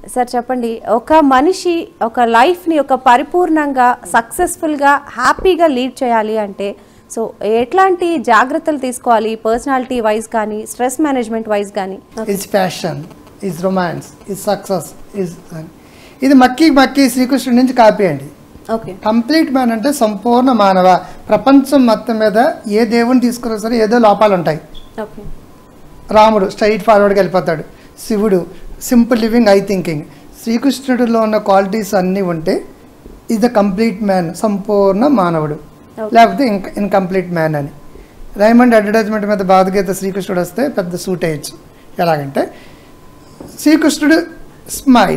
Sir చెప్పండి ఒక మనిషి ఒక లైఫ్ని ఒక పరిపూర్ణంగా సక్సెస్ఫుల్గా హ్యాపీగా లీడ్ చేయాలి అంటే సో ఎట్లాంటి జాగ్రత్తలు తీసుకోవాలి పర్సనాలిటీ వైజ్ కానీ స్ట్రెస్ మేనేజ్మెంట్ వైజ్ కానీ is passion is romance is success is ఇది మక్కి మక్కి శ్రీకృష్ణుడి నుంచి కాపీ అండి ఓకే కంప్లీట్ మ్యాన్ అంటే సంపూర్ణ మానవ ప్రపంచం మొత్తం మీద ఏ దేవుని తీసుకున్నా సరే ఏదో లోపాలు ఉంటాయి ఓకే రాముడు స్ట్రైట్ ఫార్వర్డ్కి వెళ్ళిపోతాడు శివుడు సింపుల్ లివింగ్ ఐ థింకింగ్ శ్రీకృష్ణుడిలో ఉన్న క్వాలిటీస్ అన్నీ ఉంటే ఈజ్ ద కంప్లీట్ మ్యాన్ సంపూర్ణ మానవుడు Okay. లేకపోతే ఇంక ఇన్కంప్లీట్ మ్యాన్ అని రైమండ్ అడ్వర్టైజ్మెంట్ మీద బాధగీత శ్రీకృష్ణుడు వస్తే పెద్ద సూట్ వేయచ్చు ఎలాగంటే శ్రీకృష్ణుడు స్మైల్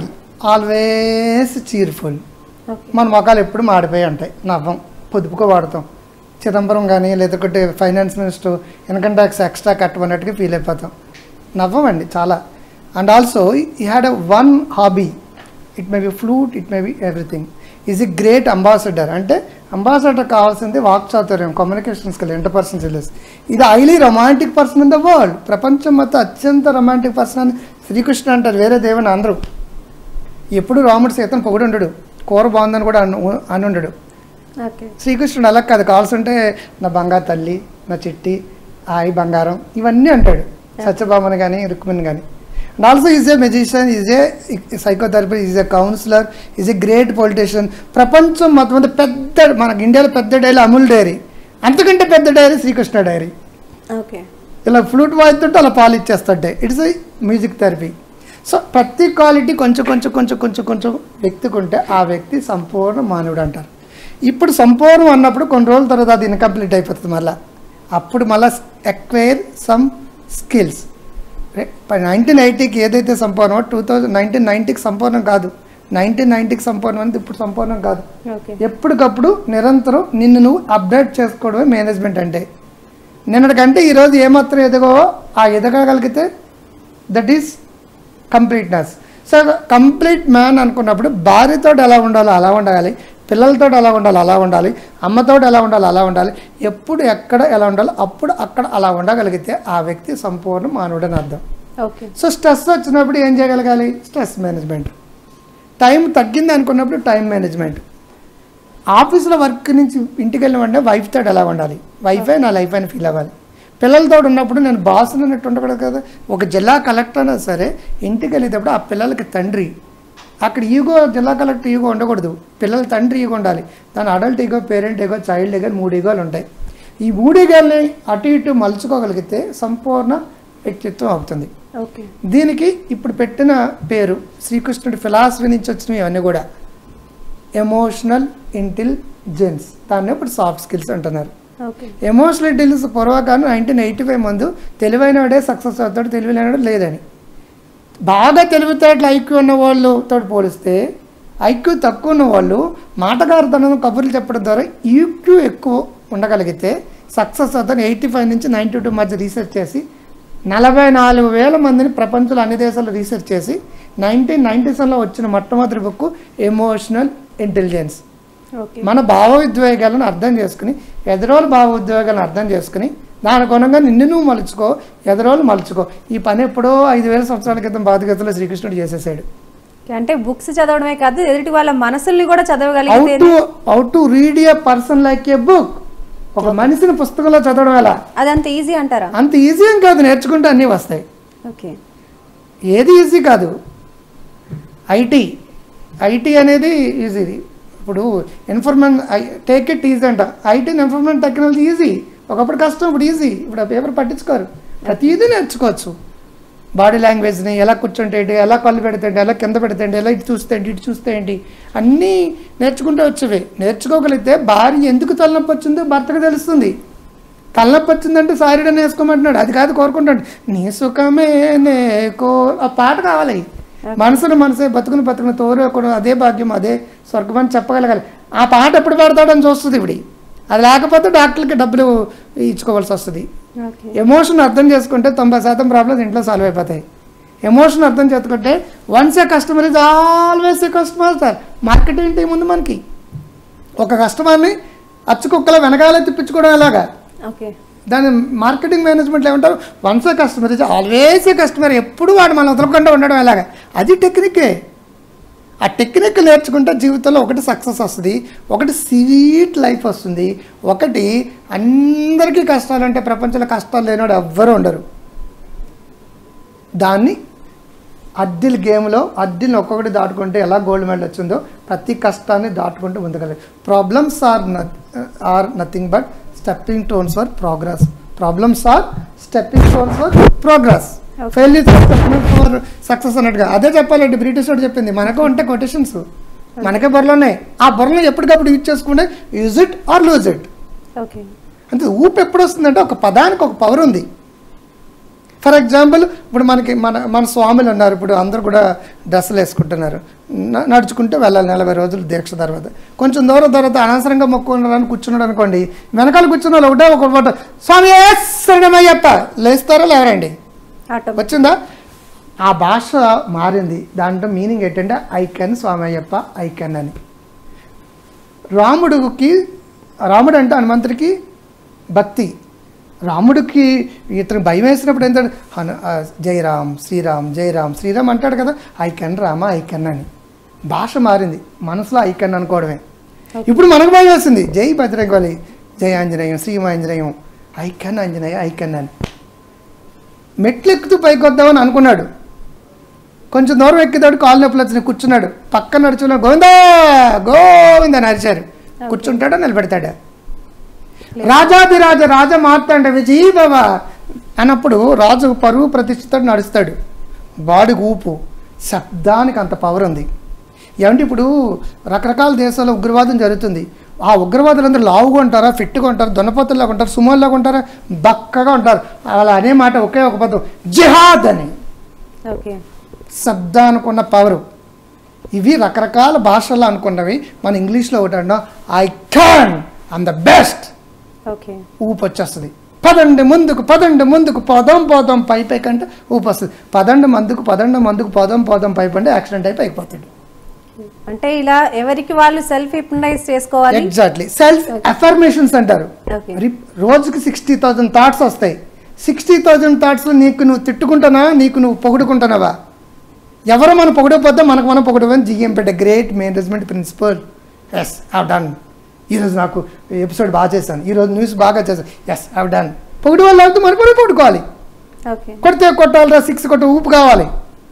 ఆల్వేస్ చీర్ఫుల్ ఓకే మన మొఖాలు ఎప్పుడు మాడిపోయి ఉంటాయి నవ్వం పొదుపుగా వాడతాం చిదంబరం కానీ లేదంటే finance minister income tax extra కట్టమన్నట్టుగా ఫీల్ అయిపోతాం నవ్వమండి చాలా and also he had a one hobby it may be flute it may be everything is a great ambassador అంటే అంబాసిడర్ కావాల్సింది వాక్చాతుర్యం కమ్యూనికేషన్ స్కిల్ ఇంటర్పర్సన్ స్కిల్స్ ఇది highly romantic person in the world ప్రపంచం మొత్తం అత్యంత రొమాంటిక్ పర్సన్ అని శ్రీకృష్ణ అంటారు వేరే దేవుని అందరూ ఎప్పుడు రాముడు సీతను పొగుడుండడు కూర బాగుందని కూడా అను అనుండడు ఓకే శ్రీకృష్ణుడు అలా కాదు కావాల్సింటే నా బంగారు తల్లి నా చిట్టి ఆయి బంగారం ఇవన్నీ అంటాడు సత్యభామని కానీ రుక్మిణి కానీ and also is a magician is a psychotherapy is a counsellor is a great politician ప్రపంచం మొత్తం మీద పెద్ద మనకి ఇండియాలో పెద్ద డైరీ అమూల్ డైరీ అంతకంటే పెద్ద డైరీ శ్రీకృష్ణ డైరీ ఓకే ఇలా ఫ్లూట్ వాయిస్తుంటే అలా పాలు ఇచ్చేస్తుంటే it's a music therapy so ప్రతి క్వాలిటీ కొంచెం కొంచెం కొంచెం కొంచెం కొంచెం వ్యక్తికి ఉంటే ఆ వ్యక్తి సంపూర్ణ మానవుడు అంటారు ఇప్పుడు సంపూర్ణం అన్నప్పుడు కొన్ని రోజుల తర్వాత అది ఇన్కంప్లీట్ అయిపోతుంది మళ్ళీ అప్పుడు మళ్ళీ ఎక్వైర్ సమ్ స్కిల్స్ నైన్టీన్ ఎయిటీకి ఏదైతే సంపూర్ణమో టూ థౌజండ్ నైన్టీన్ నైంటీకి సంపూర్ణం కాదు నైన్టీన్ నైంటీకి సంపూర్ణం అనేది ఇప్పుడు సంపూర్ణం కాదు ఓకే ఎప్పటికప్పుడు నిరంతరం నిన్ను నువ్వు అప్డేట్ చేసుకోవడమే మేనేజ్మెంట్ అంటే నిన్నటికంటే ఈరోజు ఏమాత్రం ఎదగో ఆ ఎదగగలిగితే that is completeness so complete man అనుకున్నప్పుడు భార్యతో ఎలా ఉండాలో అలా ఉండాలి పిల్లలతో ఎలా ఉండాలో అలా ఉండాలి అమ్మతో ఎలా ఉండాలో అలా ఉండాలి ఎప్పుడు ఎక్కడ ఎలా ఉండాలో అప్పుడు అక్కడ అలా ఉండగలిగితే ఆ వ్యక్తి సంపూర్ణ మానవుడని అర్థం ఓకే సో స్ట్రెస్ వచ్చినప్పుడు ఏం చేయగలగాలి స్ట్రెస్ మేనేజ్మెంట్ టైం తగ్గింది అనుకున్నప్పుడు టైం మేనేజ్మెంట్ ఆఫీసులో వర్క్ నుంచి ఇంటికి వెళ్ళిన వెంటనే వైఫ్ తోటి ఎలా ఉండాలి వైఫే నా లైఫ్ అని ఫీల్ అవ్వాలి పిల్లలతో ఉన్నప్పుడు నేను బాస్ అన్నట్టు ఉండకూడదు కదా ఒక జిల్లా కలెక్టర్ అయినా సరే ఇంటికి వెళ్ళేటప్పుడు ఆ పిల్లలకి తండ్రి అక్కడ ఈగో జిల్లా కలెక్టర్ ఈగో ఉండకూడదు పిల్లల తండ్రి ఈగో ఉండాలి దాని adult ego parent ego child ego మూడు ఈగోలు ఉంటాయి ఈ మూడు ఈగోల్ని అటు ఇటు మలుచుకోగలిగితే సంపూర్ణ వ్యక్తిత్వం అవుతుంది ఓకే దీనికి ఇప్పుడు పెట్టిన పేరు శ్రీకృష్ణుడి ఫిలాసఫీ నుంచి వచ్చినవి ఇవన్నీ కూడా ఎమోషనల్ ఇంటెలిజెన్స్ దాన్ని ఇప్పుడు సాఫ్ట్ స్కిల్స్ అంటున్నారు ఓకే ఎమోషనల్ ఇంటెలిజెన్స్ పూర్వకాలం నైన్టీన్ ఎయిటీ ఫైవ్ ముందు తెలివైనవాడే సక్సెస్ అవుతాడు తెలివైనవాడు లేదని బాగా తెలివితేటలు ఐక్యూ ఉన్న వాళ్ళతో పోలిస్తే ఐక్యూ తక్కువ ఉన్న వాళ్ళు మాటగారితనం కబుర్లు చెప్పడం ద్వారా ఈక్యూ ఎక్కువ ఉండగలిగితే సక్సెస్ అవుతాను ఎయిటీ ఫైవ్ నుంచి నైంటీ టూ మధ్య రీసెర్చ్ చేసి నలభై నాలుగు వేల మందిని ప్రపంచంలో అన్ని దేశాల్లో రీసెర్చ్ చేసి నైన్టీన్ నైంటీస్లో వచ్చిన మొట్టమొదటి బుక్ ఎమోషనల్ ఇంటెలిజెన్స్ ఓకే మన భావోద్వేగాలను అర్థం చేసుకుని ఎదరోలు భావోద్వేగాలను అర్థం చేసుకుని దాని గుణంగా నిన్ను నువ్వు మలుచుకో ఎదరోలు మలుచుకో ఈ పని ఎప్పుడో ఐదు వేల సంవత్సరాల క్రితం బాధగతలో శ్రీకృష్ణుడు చేసేసాడు అంటే బుక్స్ చదవడమే కాదు ఎదుటి వాళ్ళ మనసుల్ని కూడా హౌ చదవగలిగితే to how to read a person like a book ఒక మనిషిని పుస్తకంలో చదవడం ఎలా అదంత ఈజీ అంటారా అంత ఈజీ ఏం కాదు నేర్చుకుంటే అన్నీ వస్తాయి ఓకే ఏది ఈజీ కాదు ఐటీ ఐటీ అనేది ఈజీ ఇప్పుడు ఇన్ఫర్మేషన్ టేక్ ఇట్ ఈజీ అంట ఐటీ ఇన్ఫర్మేషన్ టెక్నాలజీ ఈజీ ఒకప్పుడు కష్టం ఇప్పుడు ఈజీ ఇప్పుడు ఆ పేపర్ పట్టించుకోరు ప్రతిదీ నేర్చుకోవచ్చు బాడీ లాంగ్వేజ్ని ఎలా కూర్చుంటే ఏంటి ఎలా కళ్ళు పెడితే ఏంటి ఎలా కింద పెడితే ఏంటి ఎలా ఇటు చూస్తే ఏంటి ఇటు చూస్తే ఏంటి అన్నీ నేర్చుకుంటూ వచ్చేవి నేర్చుకోగలిగితే భార్య ఎందుకు తలనొప్పి వచ్చిందో భర్తకు తెలుస్తుంది తలనొప్పి వచ్చిందంటే సారీడని వేసుకోమంటున్నాడు అది కాదు కోరుకుంటాడు నీ సుఖమే నే కో ఆ పాట కావాలి మనసును మనసే బతుకుని బతుకుని తోరు అదే భాగ్యం అదే స్వర్గం అని చెప్పగలగాలి ఆ పాట ఎప్పుడు పాడతాడని చూస్తుంది ఇప్పుడు అది లేకపోతే డాక్టర్లకి డబ్బులు ఇచ్చుకోవాల్సి వస్తుంది ఓకే ఎమోషన్ అర్థం చేసుకుంటే తొంభై శాతం ప్రాబ్లమ్స్ ఇంట్లో సాల్వ్ అయిపోతాయి ఎమోషన్ అర్థం చేసుకుంటే once a customer is always a customer sir marketing team ఉంది మనకి ఒక కస్టమర్ని అచ్చుకుక్కల వెనకాలే తిప్పించుకోవడం ఎలాగా ఓకే దాని మార్కెటింగ్ మేనేజ్మెంట్లో ఏమంటారు once a customer is always a customer ఎప్పుడు వాడు మనం వదలకుండా ఉండడం ఎలాగా అది టెక్నికే ఆ టెక్నిక్ నేర్చుకుంటే జీవితంలో ఒకటి సక్సెస్ వస్తుంది ఒకటి స్వీట్ లైఫ్ వస్తుంది ఒకటి అందరికీ కష్టాలు అంటే ప్రపంచంలో కష్టాలు లేనివాడు ఎవ్వరూ ఉండరు దాన్ని అద్దిల్ గేమ్లో అద్దిల్ని ఒక్కొక్కటి దాటుకుంటే ఎలా గోల్డ్ మెడల్ వచ్చిందో ప్రతి కష్టాన్ని దాటుకుంటూ ముందుకెళ్ళాలి problems are are nothing but stepping stones for progress problems are stepping stones for progress Okay. Failure for success అన్నట్టుగా అదే చెప్పాలండి బ్రిటిష్ వాడు చెప్పింది మనకు ఉంటే కొటేషన్స్ మనకే బుర్రలు ఉన్నాయి ఆ బుర్రలు ఎప్పటికప్పుడు యూజ్ చేసుకుంటే use it or lose it okay అంటే ఊపు ఎప్పుడు వస్తుందంటే ఒక పదానికి ఒక పవర్ ఉంది ఫర్ ఎగ్జాంపుల్ ఇప్పుడు మనకి మన మన స్వాములు ఉన్నారు ఇప్పుడు అందరూ కూడా డ్రెస్సులు వేసుకుంటున్నారు న- నడుచుకుంటూ వెళ్ళాలి నలభై రోజులు దీక్ష తర్వాత కొంచెం దూరం తర్వాత అనవసరంగా మొక్కున్నారని కూర్చున్నాడు అనుకోండి వెనకాల కూర్చున్న వాళ్ళు ఒకటే ఒక మాట స్వామి శరణమయ్యప్ప లేస్తారా లేవరండి ఆటోమేటిక్ వచ్చిందా ఆ భాష మారింది దాంట్లో మీనింగ్ ఏంటంటే I can Swami Ayyappa I can అని రాముడికి రాముడు అంటే హనుమంతుడికి భక్తి రాముడికి ఇతను భయం వేసినప్పుడు ఏంటంటే హను ఆ, జై రామ్ శ్రీరామ్ జై రామ్ శ్రీరామ్ అంటాడు కదా I can Rama I can అని భాష మారింది మనసులో ఐ కెన్ అనుకోవడమే ఇప్పుడు మనకు భయం వేసింది జై భద్రంగలి జై ఆంజనేయం శ్రీమాంజనేయం I can Anjaneya I can అని మెట్లు ఎక్కుతూ పైకి వద్దామని అనుకున్నాడు కొంచెం దూరం ఎక్కిదాడు కాళ్ళు నొప్పులు వచ్చినాయి కూర్చున్నాడు పక్కన నడుచుకున్న గోవిందా గోవింద అని అరిచారు కూర్చుంటాడా నిలబెడతాడా రాజాదిరాజ రాజ మార్తాండ విజయీ బావ అన్నప్పుడు రాజు పరువు ప్రతిష్ఠతో నడుస్తాడు బాడీకి ఊపు శబ్దానికి అంత పవర్ ఉంది ఏమంటే ఇప్పుడు రకరకాల దేశాల్లో ఉగ్రవాదం జరుగుతుంది ఆ ఉగ్రవాదులందరూ లావుగా ఉంటారా ఫిట్గా ఉంటారు దున్నపోతుల్లాగా ఉంటారు సుమోల్లాగా ఉంటారా బక్కగా ఉంటారు అలా అనే మాట ఒకే ఒక పదం జిహాద్ అని ఓకే శబ్దానికి ఉన్న పవరు ఇవి రకరకాల భాషల్లో అనుకున్నవి మన ఇంగ్లీష్లో ఒకటి అన్నా I can I'm the best okay ఊపు వచ్చేస్తుంది పదండి ముందుకు పదండి ముందుకు పోదాం పోదాం పై పై కంటే ఊపు వస్తుంది పదండి మందుకు పదండి మందుకు పోదాం పోదాం పై పండి యాక్సిడెంట్ అయిపోయి అయిపోతాడు అంటే ఇలా ఎవరికి వాళ్ళు సెల్ఫ్ హిప్నటైజ్ చేసుకోవాలి ఎగ్జాక్ట్లీ సెల్ఫ్ అఫర్మేషన్స్ అంటారు ఓకే రి- రోజుకి సిక్స్టీ థౌజండ్ థాట్స్ వస్తాయి సిక్స్టీ థౌజండ్ థాట్స్లో నీకు నువ్వు తిట్టుకుంటానా నీకు నువ్వు పొగుడుకుంటున్నావా ఎవరో మనం పొగడకపోతే మనకు మనం పొగడమని జిఎం పెట్ట great management principles have done ఈరోజు నాకు ఎపిసోడ్ బాగా చేశాను ఈరోజు న్యూస్ బాగా చేశాను ఎస్ హ్యావ్ డన్ పొగిడి వాళ్ళు అవుతూ మనకు మనం పొగుడుకోవాలి ఓకే కొడితే కొట్టాలిరా సిక్స్ కొట్ట ఊపు కావాలి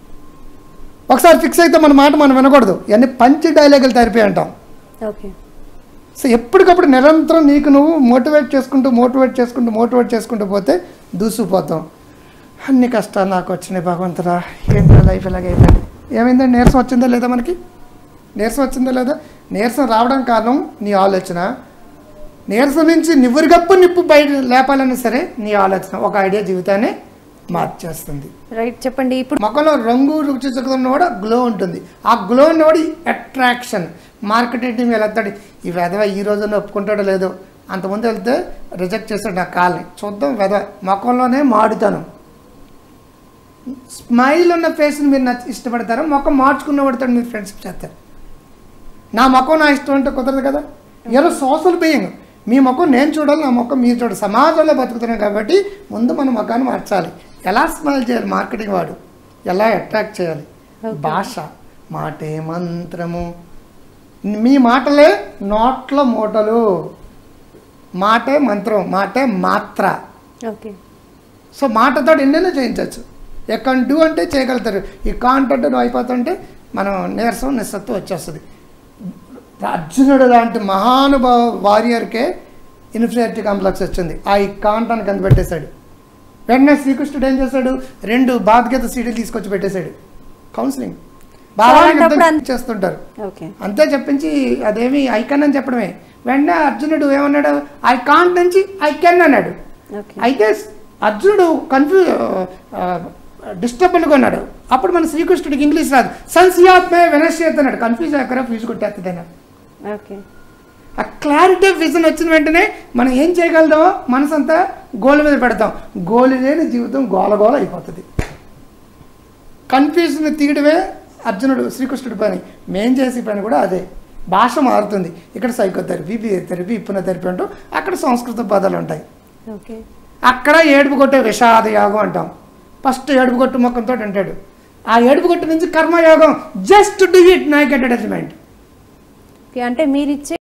ఒకసారి ఫిక్స్ అయితే మన మాట మనం వినకూడదు ఇవన్నీ పంచి డైలాగులు తరిపి అంటాం ఓకే సో ఎప్పటికప్పుడు నిరంతరం నీకు నువ్వు మోటివేట్ చేసుకుంటూ మోటివేట్ చేసుకుంటూ మోటివేట్ చేసుకుంటూ పోతే దూసుకుపోతాం అన్ని కష్టాలు నాకు వచ్చినాయి భగవంతురా ఏంటో లైఫ్ ఇలాగైపోయింది ఏమైందండి నీరసం వచ్చిందా లేదా మనకి నీరసం వచ్చిందా లేదా నీరసం రావడం కారణం నీ ఆలోచన నీరసం నుంచి నివ్వురుగప్పు నిప్పు బయట లేపాలన్నా సరే నీ ఆలోచన ఒక ఐడియా జీవితాన్ని మార్చేస్తుంది రైట్ చెప్పండి ఇప్పుడు మొక్కలో రంగు రుచి ఉన్న కూడా గ్లో ఉంటుంది ఆ గ్లో ఉన్నవాడు అట్రాక్షన్ మార్కెటింగ్ వెళ్తాడు ఈ వెధవ ఈ రోజున ఒప్పుకుంటాడో లేదో అంతకుముందు వెళ్తే రిజెక్ట్ చేస్తాడు నా కాల్ని చూద్దాం వెధవ మొక్కల్లోనే మాడుతాను స్మైల్ ఉన్న ఫేస్ని మీరు నచ్చి ఇష్టపడతారు మొక్క మార్చుకున్న పడతాడు మీరు ఫ్రెండ్షిప్ చేస్తారు నా మొక్కం నా ఇష్టం అంటే కుదరదు కదా ఇలా సోషల్ బీయింగ్ మీ మొక్కం నేను చూడాలి నా మొక్కం మీరు చూడాలి సమాజంలో బతుకుతున్నాం కాబట్టి ముందు మన మొక్కను మార్చాలి ఎలా స్మైల్ చేయాలి మార్కెటింగ్ వాడు ఎలా అట్రాక్ట్ చేయాలి భాష మాటే మంత్రము మీ మాటలే నోట్ల మూటలు మాటే మంత్రం మాటే మాత్ర ఓకే సో మాటతో ఎన్నెన్నో చేయించవచ్చు ఎక్కడ డూ అంటే చేయగలుగుతారు ఈ కాంట్ అంటే నువ్వు అయిపోతుంటే మనం నీరసం నిస్సత్తు వచ్చేస్తుంది అర్జునుడు లాంటి మహానుభావ వారియర్కే ఇన్ఫీరియారిటీ కాంప్లెక్స్ వచ్చింది ఆ ఈ కాంట్ అని కనిపెట్టేశాడు వెంటనే శ్రీకృష్ణుడు ఏం చేశాడు రెండు బాధ్యత సీడీలు తీసుకొచ్చి పెట్టేశాడు కౌన్సిలింగ్ బాగా అలాంటప్పుడు అంత- చేస్తుంటారు ఓకే అంతే చెప్పించి అదేమి ఐ కెన్ అని చెప్పడమే వెంటనే అర్జునుడు ఏమన్నాడు ఐ కాంట్ నుంచి ఐ కెన్ అన్నాడు ఓకే అయితే అర్జునుడు కన్ఫ్యూ డిస్టర్బుల్గా ఉన్నాడు అప్పుడు మన శ్రీకృష్ణుడికి ఇంగ్లీష్ రాదు సంశయాత్మే వినశ్చేత అన్నాడు కన్ఫ్యూజ్ అయ్యాకరా ఫీజు కొట్టేస్తుంది అన్నాడు ఓకే ఆ క్లారిటీ ఆఫ్ విజన్ వచ్చిన వెంటనే మనం ఏం చేయగలుగుతామో మనసంతా గోల్ మీద పెడతాం గోలు లేని జీవితం గోలగోల అయిపోతుంది కన్ఫ్యూజన్ తీయడమే అర్జునుడు శ్రీకృష్ణుడి పని మేం చేసే పని కూడా అదే భాష మారుతుంది ఇక్కడ సైకోథెరపీ బిహేథెరపీ ఇప్పునథెరపీ అంటూ అక్కడ సంస్కృత పదాలు ఉంటాయి ఓకే అక్కడ ఏడుపు కొట్టే విషాద యాగం అంటాం ఫస్ట్ ఏడుపు కొట్టు మొక్కంతో అంటాడు ఆ ఏడుపు గట్టు నుంచి కర్మయోగం just do it Nike advertisement okay, అంటే మీరు ఇచ్చే